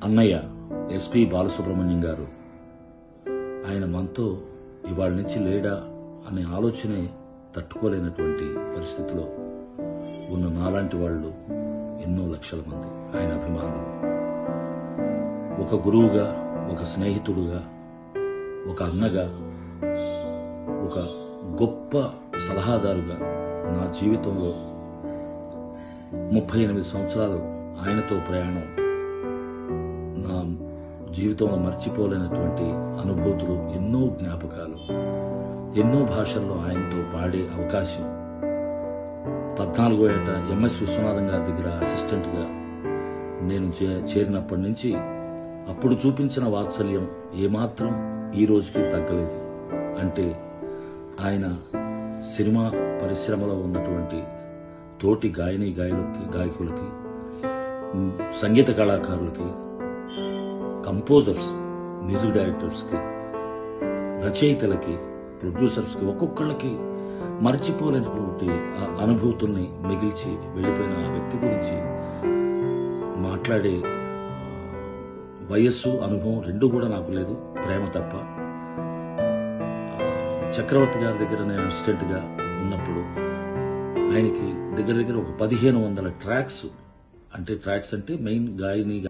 అన్నయ్య ఎస్పి బాలసుబ్రహ్మణ్యం గారు ఆయన మనతో ఇవాళ నుంచి లేడా అనే ఆలోచనే తట్టుకోలేనటువంటి పరిస్థితిలో ఉన్న నాలాంటి వాళ్ళు ఎన్నో లక్షల మంది ఆయన అభిమానులు ఒక గురువుగా ఒక స్నేహితుడుగా ఒక అన్నగా ఒక గొప్ప సలహాదారుగా నా జీవితంలో ముప్పై ఎనిమిది సంవత్సరాలు ఆయనతో ప్రయాణం నా జీవితంలో మర్చిపోలేనటువంటి అనుభూతులు ఎన్నో జ్ఞాపకాలు ఎన్నో భాషల్లో ఆయనతో పాడే అవకాశం పద్నాలుగో ఏట ఎంఎస్ విశ్వనాథం గారి దగ్గర అసిస్టెంట్గా నేను చే- చేరినప్పటి నుంచి అప్పుడు చూపించిన వాత్సల్యం ఏమాత్రం ఈ రోజుకి తగ్గలేదు అంటే ఆయన సినిమా పరిశ్రమలో ఉన్నటువంటి తోటి గాయని గాయకులకి గాయకులకి మ్, సంగీత కళాకారులకి కంపోజర్స్ మ్యూజిక్ డైరెక్టర్స్కి రచయితలకి ప్రొడ్యూసర్స్కి ఒక్కొక్కళ్ళకి మర్చిపోలేనటువంటి ఆ అనుభూతుల్ని మిగిల్చి వెళ్ళిపోయిన ఆ వ్యక్తి గురించి మాట్లాడే ఆ, వయస్సు అనుభవం రెండు కూడా నాకు లేదు ప్రేమ తప్ప ఆ, చక్రవర్తి గారి దగ్గర నేను అసిస్టెంట్గా ఉన్నప్పుడు ఆయనకి దగ్గర దగ్గర ఒక పదిహేను వందల ట్రాక్స్ అంటే ట్రాక్స్ అంటే మెయిన్ గాయని